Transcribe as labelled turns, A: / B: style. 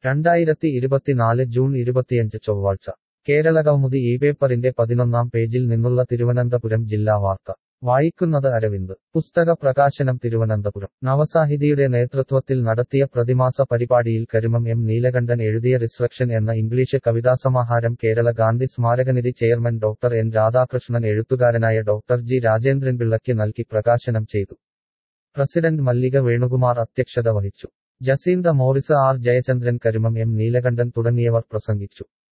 A: രണ്ടായിരത്തി ഇരുപത്തിനാല് ജൂൺ ഇരുപത്തിയഞ്ച് ചൊവ്വാഴ്ച കേരള കൗമുദി ഈ പേപ്പറിന്റെ പതിനൊന്നാം പേജിൽ നിന്നുള്ള തിരുവനന്തപുരം ജില്ലാ വാർത്ത വായിക്കുന്നത് അരവിന്ദ് പുസ്തക പ്രകാശനം തിരുവനന്തപുരം നവസാഹിതിയുടെ നേതൃത്വത്തിൽ നടത്തിയ പ്രതിമാസ പരിപാടിയിൽ കരുമം എം നീലകണ്ഠൻ എഴുതിയ റിസ്ട്രക്ഷൻ എന്ന ഇംഗ്ലീഷ് കവിതാസമാഹാരം കേരള ഗാന്ധി സ്മാരകനിധി ചെയർമാൻ ഡോക്ടർ എൻ രാധാകൃഷ്ണൻ എഴുത്തുകാരനായ ഡോക്ടർ ജി രാജേന്ദ്രൻപിള്ളയ്ക്ക് നൽകി പ്രകാശനം ചെയ്തു പ്രസിഡന്റ് മല്ലിക വേണുകുമാർ അധ്യക്ഷത വഹിച്ചു Jacintha Morris R Jayachandran Karumam M Neelakantan തുടങ്ങിയവർ പ്രസംഗിച്ചു